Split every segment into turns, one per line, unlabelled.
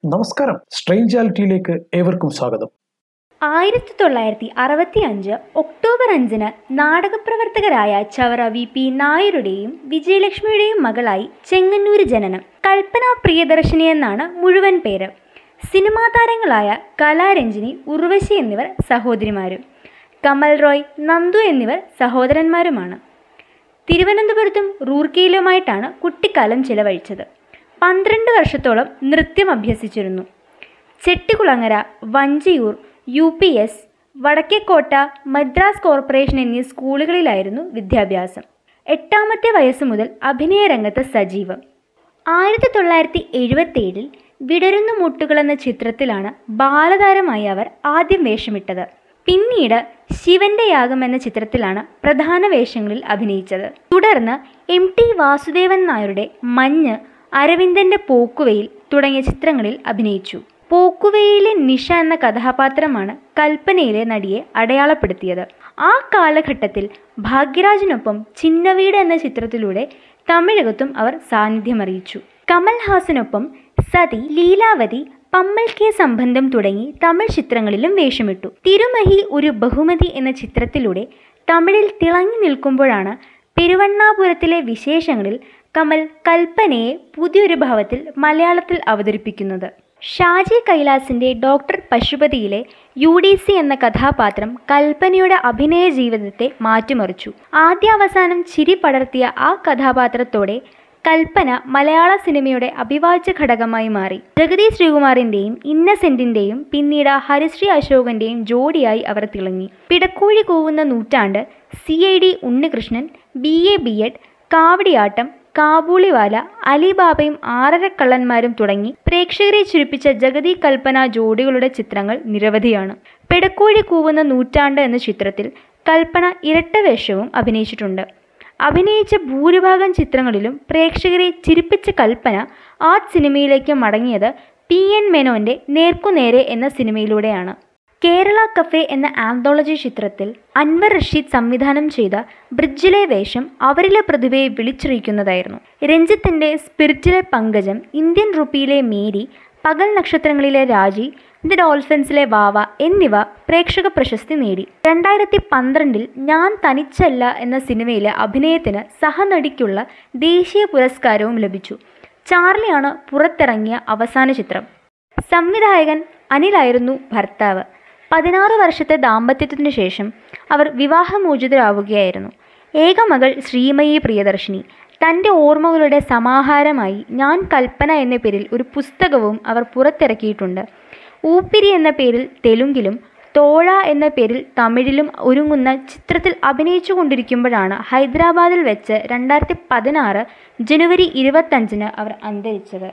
നമസ്കാരം സ്ട്രെയിൻജാലിറ്റിയിലേക്ക് ഏവർക്കും സ്വാഗതം
ആയിരത്തി തൊള്ളായിരത്തി അറുപത്തി അഞ്ച് ഒക്ടോബർ അഞ്ചിന് നാടകപ്രവർത്തകരായ ചവറ വി പി നായരുടെയും വിജയലക്ഷ്മിയുടെയും മകളായി ചെങ്ങന്നൂര് ജനനം കൽപ്പന പ്രിയദർശിനി എന്നാണ് മുഴുവൻ പേര് സിനിമാ താരങ്ങളായ കലാരഞ്ജിനി ഉർവശി എന്നിവർ സഹോദരിമാരും കമൽ റോയ് നന്ദു എന്നിവർ സഹോദരന്മാരുമാണ് തിരുവനന്തപുരത്തും റൂർക്കയിലുമായിട്ടാണ് കുട്ടിക്കാലം ചിലവഴിച്ചത് പന്ത്രണ്ട് വർഷത്തോളം നൃത്യം അഭ്യസിച്ചിരുന്നു Chettikulangara Vanchiyoor U P S Vadakkekotta Madras corporation എന്നീ സ്കൂളുകളിലായിരുന്നു വിദ്യാഭ്യാസം എട്ടാമത്തെ വയസ്സ് മുതൽ അഭിനയ രംഗത്ത് സജീവം ആയിരത്തി തൊള്ളായിരത്തി എഴുപത്തേഴിൽ വിടരുന്ന മുട്ടുകൾ എന്ന ചിത്രത്തിലാണ് ബാലതാരമായി അവർ ആദ്യം വേഷമിട്ടത് പിന്നീട് ശിവന്റെ യാഗം എന്ന ചിത്രത്തിലാണ് പ്രധാന വേഷങ്ങളിൽ അഭിനയിച്ചത് തുടർന്ന് എം ടി വാസുദേവൻ നായരുടെ മഞ്ഞ് അരവിന്ദന്റെ പോക്കുവെയിൽ തുടങ്ങിയ ചിത്രങ്ങളിൽ അഭിനയിച്ചു പോക്കുവെയിലെ നിഷ എന്ന കഥാപാത്രമാണ് കൽപ്പനയിലെ നടിയെ അടയാളപ്പെടുത്തിയത് ആ കാലഘട്ടത്തിൽ ഭാഗ്യരാജിനൊപ്പം ചിന്നവീട് എന്ന ചിത്രത്തിലൂടെ തമിഴകത്തും അവർ സാന്നിധ്യമറിയിച്ചു കമൽഹാസനൊപ്പം സതി ലീലാവതി പമ്മൽ കെ സംബന്ധം തുടങ്ങി തമിഴ് ചിത്രങ്ങളിലും വേഷമിട്ടു തിരുമഹി ഒരു ബഹുമതി എന്ന ചിത്രത്തിലൂടെ തമിഴിൽ തിളങ്ങി നിൽക്കുമ്പോഴാണ് പെരുവണ്ണാപുരത്തിലെ വിശേഷങ്ങളിൽ കമൽ കൽപ്പനയെ പുതിയൊരു ഭാവത്തിൽ മലയാളത്തിൽ അവതരിപ്പിക്കുന്നത് ഷാജി കൈലാസിന്റെ ഡോക്ടർ പശുപതിയിലെ യു ഡി സി എന്ന കഥാപാത്രം കൽപ്പനയുടെ അഭിനയ ജീവിതത്തെ മാറ്റിമറിച്ചു ആദ്യാവസാനം ചിരി പടർത്തിയ ആ കഥാപാത്രത്തോടെ കൽപ്പന മലയാള സിനിമയുടെ അഭിവാജ്യ ഘടകമായി മാറി ജഗതി ശ്രീകുമാറിന്റെയും ഇന്നസെന്റിന്റെയും പിന്നീട് ഹരിശ്രീ അശോകന്റെയും ജോഡിയായി അവർ തിളങ്ങി പിടക്കോഴി കൂവുന്ന നൂറ്റാണ്ട് C I D Unnikrishnan B A B Ed Kavadiyattam Kabuliwala അലിബാബയും ആറരക്കള്ളന്മാരും തുടങ്ങി പ്രേക്ഷകരെ ചുരുപ്പിച്ച ജഗതി കൽപ്പന ജോഡികളുടെ ചിത്രങ്ങൾ നിരവധിയാണ് പെടക്കോഴി കൂവുന്ന നൂറ്റാണ്ട് എന്ന ചിത്രത്തിൽ കൽപ്പന ഇരട്ട വേഷവും അഭിനയിച്ചിട്ടുണ്ട് അഭിനയിച്ച ഭൂരിഭാഗം ചിത്രങ്ങളിലും പ്രേക്ഷകരെ ചിരിപ്പിച്ച കൽപ്പന ആ സിനിമയിലേക്ക് മടങ്ങിയത് പി എൻ മേനോന്റെ നേർക്കുനേരെ എന്ന സിനിമയിലൂടെയാണ് കേരള കഫേ എന്ന ആന്തോളജി ചിത്രത്തിൽ അൻവർ റഷീദ് സംവിധാനം ചെയ്ത ബ്രിഡ്ജിലെ വേഷം അവരിലെ പ്രതിഭയെ വിളിച്ചറിയിക്കുന്നതായിരുന്നു രഞ്ജിത്തിന്റെ സ്പിരിറ്റിലെ പങ്കജം ഇന്ത്യൻ റുപ്പിയിലെ മേരി പകൽ നക്ഷത്രങ്ങളിലെ രാജി ദി ഡോൾഫിൻസിലെ വാവ എന്നിവ പ്രേക്ഷക പ്രശസ്തി നേടി രണ്ടായിരത്തി പന്ത്രണ്ടിൽ ഞാൻ തനിച്ചല്ല എന്ന സിനിമയിലെ അഭിനയത്തിന് സഹനടിക്കുള്ള ദേശീയ പുരസ്കാരവും ലഭിച്ചു ചാർലിയാണ് പുറത്തിറങ്ങിയ അവസാന ചിത്രം സംവിധായകൻ അനിലായിരുന്നു ഭർത്താവ് പതിനാറ് വർഷത്തെ ദാമ്പത്യത്തിനു ശേഷം അവർ വിവാഹമോചിതരാവുകയായിരുന്നു ഏക മകൾ ശ്രീമയി പ്രിയദർശിനി തൻ്റെ ഓർമ്മകളുടെ സമാഹാരമായി ഞാൻ കൽപ്പന എന്ന പേരിൽ ഒരു പുസ്തകവും അവർ പുറത്തിറക്കിയിട്ടുണ്ട് ഊപ്പിരി എന്ന പേരിൽ തെലുങ്കിലും തോഴ എന്ന പേരിൽ തമിഴിലും ഒരുങ്ങുന്ന ചിത്രത്തിൽ അഭിനയിച്ചു കൊണ്ടിരിക്കുമ്പോഴാണ് ഹൈദരാബാദിൽ വെച്ച് രണ്ടായിരത്തി പതിനാറ് ജനുവരി ഇരുപത്തഞ്ചിന് അവർ അന്തരിച്ചത്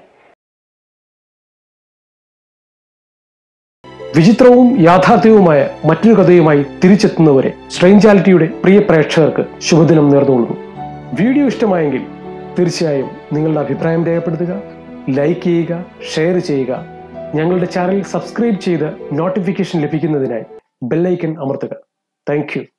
വിചിത്രവും യാഥാർത്ഥ്യവുമായ മറ്റൊരു കഥയുമായി തിരിച്ചെത്തുന്നവരെ സ്ട്രെയിൻജാലിറ്റിയുടെ പ്രിയ പ്രേക്ഷകർക്ക് ശുഭദിനം നേർന്നുകൊള്ളുന്നു വീഡിയോ ഇഷ്ടമായെങ്കിൽ തീർച്ചയായും നിങ്ങളുടെ അഭിപ്രായം രേഖപ്പെടുത്തുക ലൈക്ക് ചെയ്യുക ഷെയർ ചെയ്യുക ഞങ്ങളുടെ ചാനൽ സബ്സ്ക്രൈബ് ചെയ്ത് നോട്ടിഫിക്കേഷൻ ലഭിക്കുന്നതിനായി ബെല്ലൈക്കൻ അമർത്തുക താങ്ക്